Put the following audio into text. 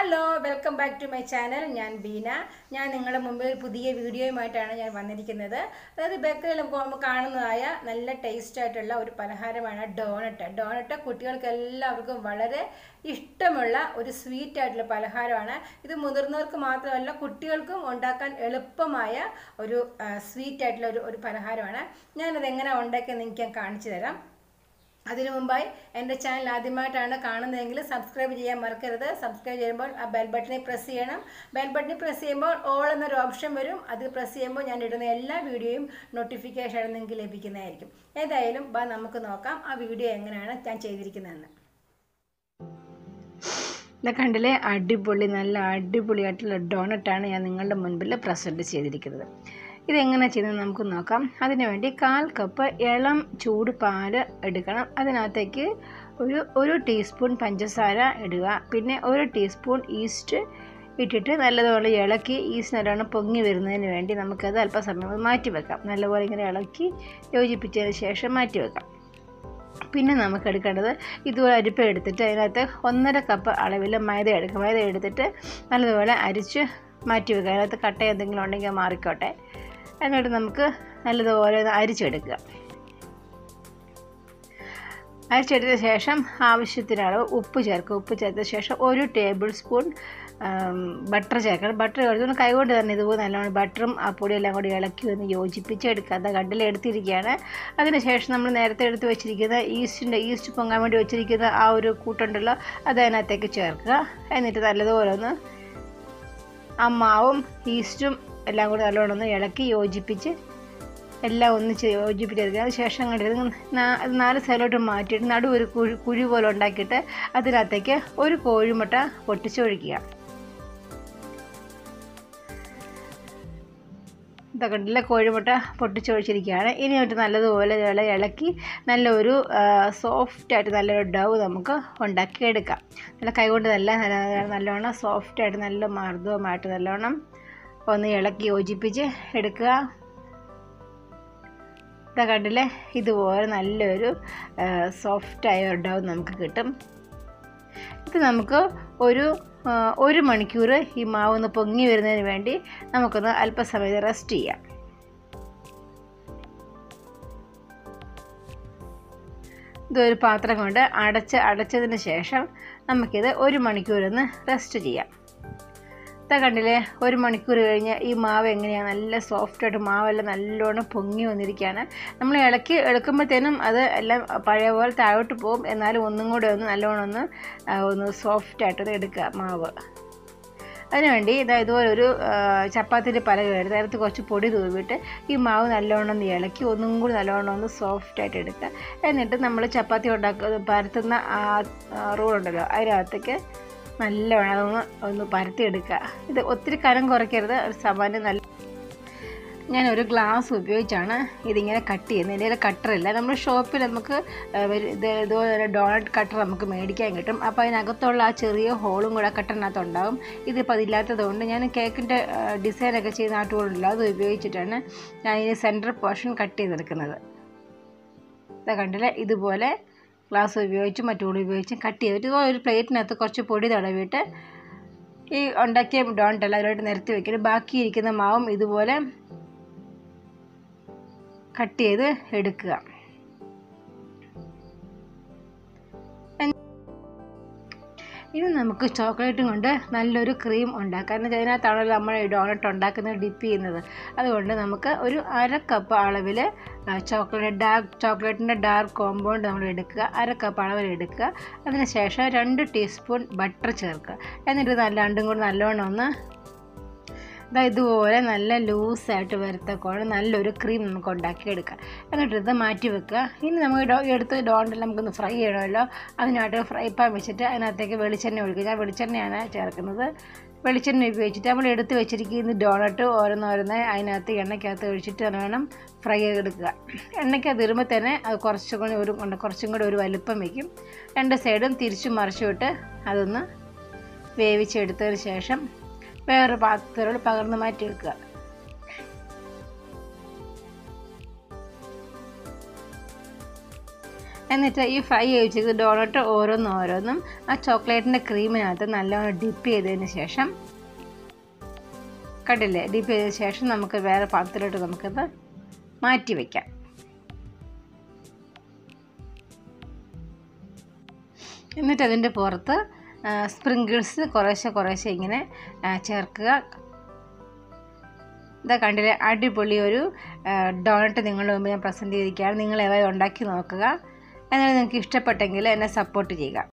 hello welcome back to my channel ഞാൻ ബീന ഞാൻ നിങ്ങളുടെ മുമ്പിൽ പുതിയ വീഡിയോയുമായിട്ടാണ് ഞാൻ വന്നിരിക്കുന്നത് അതായത് ബേക്കറിയിൽ നമുക്ക് കാണുന്നതായ നല്ല ടേസ്റ്റ് ആയിട്ടുള്ള ഒരു പലഹാരമാണ് ഡോണട്ട് ഡോണട്ട് കുട്ടികൾക്ക് എല്ലാവർക്കും വളരെ ഇഷ്ടമുള്ള ഒരു സ്വീറ്റ് ആയിട്ടുള്ള പലഹാരമാണ് ഇത് മുതിർന്നവർക്ക് മാത്രമല്ല കുട്ടികൾക്കും ഉണ്ടാക്കാൻ എളുപ്പമായ ഒരു സ്വീറ്റ് ആയിട്ടുള്ള ഒരു ഒരു പലഹാരമാണ് ഞാനത് എങ്ങനെ ഉണ്ടാക്കിയെന്ന് എനിക്ക് ഞാൻ കാണിച്ചു തരാം അതിനു മുമ്പായി എൻ്റെ ചാനൽ ആദ്യമായിട്ടാണ് കാണുന്നതെങ്കിൽ സബ്സ്ക്രൈബ് ചെയ്യാൻ മറക്കരുത് സബ്സ്ക്രൈബ് ചെയ്യുമ്പോൾ ആ ബെൽ ബട്ടണിൽ പ്രസ് ചെയ്യണം ബെൽ ബട്ടണിൽ പ്രസ് ചെയ്യുമ്പോൾ ഓൾ എന്നൊരു ഓപ്ഷൻ വരും അത് പ്രസ് ചെയ്യുമ്പോൾ ഞാൻ ഇടുന്ന എല്ലാ വീഡിയോയും നോട്ടിഫിക്കേഷൻ നിങ്ങൾക്ക് ലഭിക്കുന്നതായിരിക്കും ഏതായാലും ബാ നമുക്ക് നോക്കാം ആ വീഡിയോ എങ്ങനെയാണ് ഞാൻ ചെയ്തിരിക്കുന്നതെന്ന് ഇത് കണ്ടില്ലേ അടിപൊളി നല്ല അടിപൊളിയായിട്ടുള്ള ഡോണറ്റാണ് ഞാൻ നിങ്ങളുടെ മുൻപിൽ പ്രസൻറ്റ് ചെയ്തിരിക്കുന്നത് ഇതെങ്ങനെ ചെയ്യുന്നത് നമുക്ക് നോക്കാം അതിനുവേണ്ടി കാൽ കപ്പ് ഇളം ചൂട് പാല് എടുക്കണം അതിനകത്തേക്ക് ഒരു ഒരു ടീസ്പൂൺ പഞ്ചസാര ഇടുക പിന്നെ ഒരു ടീസ്പൂൺ ഈസ്റ്റ് ഇട്ടിട്ട് നല്ലതുപോലെ ഇളക്കി ഈസ്റ്റ് നല്ലോണം പൊങ്ങി വരുന്നതിന് വേണ്ടി നമുക്കത് അല്പസമയം മാറ്റി വെക്കാം നല്ലപോലെ ഇങ്ങനെ ഇളക്കി യോജിപ്പിച്ചതിന് ശേഷം മാറ്റി വെക്കാം പിന്നെ നമുക്ക് എടുക്കേണ്ടത് ഇതുപോലെ അരിപ്പ എടുത്തിട്ട് അതിനകത്ത് ഒന്നര കപ്പ് അളവിൽ മൈദ എടുക്കുക മൈദ എടുത്തിട്ട് നല്ലതുപോലെ അരിച്ച് മാറ്റി വെക്കുക അതിനകത്ത് കട്ട എന്തെങ്കിലും ഉണ്ടെങ്കിൽ മാറിക്കോട്ടെ എന്നിട്ട് നമുക്ക് നല്ലതുപോലെ അരിച്ചെടുക്കുക അരിച്ചെടുത്ത ശേഷം ആവശ്യത്തിന് അളവ് ഉപ്പ് ചേർക്കുക ഉപ്പ് ചേർത്ത ശേഷം ഒരു ടേബിൾ സ്പൂൺ ബട്ടർ ചേർക്കണം ബട്ടർ ചേർത്തുകൊണ്ട് കൈകൊണ്ട് തന്നെ ഇതുപോലെ നല്ലോണം ബട്ടറും ആ പൊടിയെല്ലാം കൂടി ഇളക്കി ഒന്ന് യോജിപ്പിച്ച് എടുക്കുക കണ്ടിൽ എടുത്തിരിക്കുകയാണ് അതിനുശേഷം നമ്മൾ നേരത്തെ എടുത്ത് വെച്ചിരിക്കുന്ന ഈസ്റ്റിൻ്റെ ഈസ്റ്റ് പൊങ്ങാൻ വേണ്ടി വെച്ചിരിക്കുന്ന ആ ഒരു കൂട്ടുണ്ടല്ലോ അത് അതിനകത്തേക്ക് ചേർക്കുക എന്നിട്ട് നല്ലതുപോലെ ഒന്ന് ആ മാവും ഈസ്റ്റും എല്ലാം കൂടി നല്ലോണം ഒന്ന് ഇളക്കി യോജിപ്പിച്ച് എല്ലാം ഒന്നിച്ച് യോജിപ്പിച്ചെടുക്കുക അതിന് ശേഷം അങ്ങോട്ട് നാല് സൈഡിലോട്ട് മാറ്റിയിട്ട് നടു ഒരു കുഴി കുഴി പോലെ ഉണ്ടാക്കിയിട്ട് അതിനകത്തേക്ക് ഒരു കോഴിമുട്ട പൊട്ടിച്ചൊഴിക്കുക ഇതൊക്കെ ഉണ്ടല്ല കോഴിമുട്ട പൊട്ടിച്ചൊഴിച്ചിരിക്കുകയാണ് ഇനി തൊട്ട് നല്ലതുപോലെ ഇളക്കി നല്ലൊരു സോഫ്റ്റായിട്ട് നല്ലൊരു ഡവ് നമുക്ക് ഉണ്ടാക്കിയെടുക്കാം നല്ല കൈകൊണ്ട് നല്ല നല്ലോണം സോഫ്റ്റായിട്ട് നല്ല മർദ്ദവുമായിട്ട് നല്ലോണം ഒന്ന് ഇളക്കി യോജിപ്പിച്ച് എടുക്കുക ഇതാ കണ്ടില്ലേ ഇതുപോലെ നല്ലൊരു സോഫ്റ്റായ ഡവ് നമുക്ക് കിട്ടും ഇത് നമുക്ക് ഒരു ഒരു മണിക്കൂർ ഈ മാവ് ഒന്ന് പൊങ്ങി വരുന്നതിന് വേണ്ടി നമുക്കൊന്ന് അല്പസമയം റെസ്റ്റ് ചെയ്യാം ഇതൊരു പാത്രം കൊണ്ട് അടച്ച് അടച്ചതിന് ശേഷം നമുക്കിത് ഒരു മണിക്കൂറൊന്ന് റെസ്റ്റ് ചെയ്യാം ഇതാ കണ്ടില്ലേ ഒരു മണിക്കൂർ കഴിഞ്ഞ് ഈ മാവ് എങ്ങനെയാണ് നല്ല സോഫ്റ്റായിട്ട് മാവെല്ലാം നല്ലോണം പൊങ്ങി വന്നിരിക്കുകയാണ് നമ്മൾ ഇളക്കി എടുക്കുമ്പോഴത്തേനും അത് എല്ലാം പഴയ പോലെ താഴോട്ട് പോകും എന്നാലും ഒന്നും കൂടെ ഒന്ന് നല്ലോണം ഒന്ന് ഒന്ന് സോഫ്റ്റായിട്ട് എടുക്കുക മാവ് അതിനുവേണ്ടി ഇതാ ഇതുപോലെ ഒരു ചപ്പാത്തിൻ്റെ പലക എടുത്ത് അതിനകത്ത് കുറച്ച് പൊടി തൂവിട്ട് ഈ മാവ് നല്ലോണം ഒന്ന് ഇളക്കി ഒന്നും കൂടി നല്ലോണം ഒന്ന് സോഫ്റ്റായിട്ട് എടുക്കുക എന്നിട്ട് നമ്മൾ ചപ്പാത്തി ഉണ്ടാക്കുന്ന പരത്തുന്ന ആ റോളുണ്ടല്ലോ അതിനകത്തേക്ക് നല്ലവണ്ണം അതൊന്ന് ഒന്ന് പരത്തിയെടുക്കുക ഇത് ഒത്തിരി കനം കുറയ്ക്കരുത് ഒരു സാമാന്യം നല്ല ഞാൻ ഒരു ഗ്ലാസ് ഉപയോഗിച്ചാണ് ഇതിങ്ങനെ കട്ട് ചെയ്യുന്നത് ഇതിൻ്റെ കട്ടറില്ല നമ്മൾ ഷോപ്പിൽ നമുക്ക് ഇത് ഇതുപോലെ ഡോണറ്റ് കട്ടർ നമുക്ക് മേടിക്കാൻ കിട്ടും അപ്പോൾ അതിനകത്തുള്ള ആ ചെറിയ ഹോളും കൂടെ കട്ടറിനകത്ത് ഉണ്ടാവും ഇതിപ്പോൾ അതില്ലാത്തത് കൊണ്ട് ഞാൻ കേക്കിൻ്റെ ഡിസൈനൊക്കെ ചെയ്യുന്ന ആ ടൂളുണ്ടല്ലോ അത് ഉപയോഗിച്ചിട്ടാണ് ഞാൻ ഇതിന് സെൻറ്റർ പോർഷൻ കട്ട് ചെയ്തെടുക്കുന്നത് ഇതാ കണ്ടില്ലേ ഇതുപോലെ ഗ്ലാസ് ഉപയോഗിച്ചും മറ്റു ടൂൾ ഉപയോഗിച്ചും കട്ട് ചെയ്തിട്ട് ഒരു പ്ലേറ്റിനകത്ത് കുറച്ച് പൊടി തടവിയിട്ട് ഈ ഉണ്ടാക്കിയ ഡോണ്ടല്ല അതിലോട്ട് നിരത്തി വെക്കണം ബാക്കി ഇരിക്കുന്ന മാവും ഇതുപോലെ കട്ട് ചെയ്ത് എടുക്കുക ഇനി നമുക്ക് ചോക്ലേറ്റും കൊണ്ട് നല്ലൊരു ക്രീം ഉണ്ടാക്കാം കാരണം അതിനകത്താണല്ലോ നമ്മൾ ഡോണറ്റ് ഉണ്ടാക്കുന്നത് ഡിപ്പ് ചെയ്യുന്നത് അതുകൊണ്ട് നമുക്ക് ഒരു അര കപ്പ് അളവിൽ ചോക്ലേറ്റ് ഡാർക്ക് ചോക്ലേറ്റിൻ്റെ ഡാർക്ക് കോമ്പൗണ്ട് നമ്മൾ എടുക്കുക അര കപ്പ് അളവിൽ എടുക്കുക അതിനുശേഷം രണ്ട് ടീസ്പൂൺ ബട്ടർ ചേർക്കുക എന്നിട്ട് നല്ല രണ്ടും കൂടി നല്ലോണം ഒന്ന് ഇതാ ഇതുപോലെ നല്ല ലൂസായിട്ട് വരത്തക്കോടെ നല്ലൊരു ക്രീം നമുക്ക് ഉണ്ടാക്കിയെടുക്കാം എന്നിട്ട് ഇത് മാറ്റി വെക്കുക ഇനി നമുക്ക് ഡോ എടുത്ത് ഡോണ്ടെല്ലാം നമുക്കൊന്ന് ഫ്രൈ ചെയ്യണമല്ലോ അതിനായിട്ട് ഫ്രൈ പാൻ വെച്ചിട്ട് അതിനകത്തേക്ക് വെളിച്ചെണ്ണ ഒഴിക്കുക ഞാൻ വെളിച്ചെണ്ണയാണ് ചേർക്കുന്നത് വെളിച്ചെണ്ണ ഉപയോഗിച്ചിട്ട് നമ്മൾ എടുത്ത് വെച്ചിരിക്കുന്ന ഡോണട്ട് ഓരോന്നോരോന്ന് അതിനകത്ത് എണ്ണയ്ക്കകത്ത് ഒഴിച്ചിട്ട് വേണം ഫ്രൈ ചെയ്തെടുക്കുക എണ്ണയ്ക്കകത്ത് ഇടുമ്പോൾ തന്നെ അത് കുറച്ചും കൂടി ഒരു കുറച്ചും കൂടി ഒരു വലുപ്പം വയ്ക്കും രണ്ട് സൈഡും തിരിച്ചും മറിച്ചും ഇട്ട് അതൊന്ന് വേവിച്ചെടുത്തതിന് ശേഷം വേറൊരു പാത്രത്തിലോട് പകർന്ന് മാറ്റി വെക്കുക എന്നിട്ട് ഈ ഫ്രൈ ചെയ്ത് ഡോണട്ട് ഓരോന്നും ഓരോന്നും ആ ചോക്ലേറ്റിൻ്റെ ക്രീമിനകത്ത് നല്ലോണം ഡിപ്പ് ചെയ്തതിന് ശേഷം കണ്ടില്ലേ ഡിപ്പ് ചെയ്തതിന് ശേഷം നമുക്ക് വേറെ പാത്രത്തിലോട്ട് നമുക്കത് മാറ്റി വയ്ക്കാം എന്നിട്ട് അതിൻ്റെ പുറത്ത് സ്പ്രിങ്കിൾസ് കുറേശ്ശെ കുറേശ്ശെ ഇങ്ങനെ ചേർക്കുക ഇതാ കണ്ടില്ലേ അടിപൊളി ഒരു ഡോണറ്റ് നിങ്ങളുടെ മുമ്പ് ഞാൻ പ്രസൻറ്റ് ചെയ്തിരിക്കുകയാണ് നിങ്ങൾ എവ ഉണ്ടാക്കി നോക്കുക എന്നാലും നിങ്ങൾക്ക് ഇഷ്ടപ്പെട്ടെങ്കിൽ എന്നെ സപ്പോർട്ട് ചെയ്യുക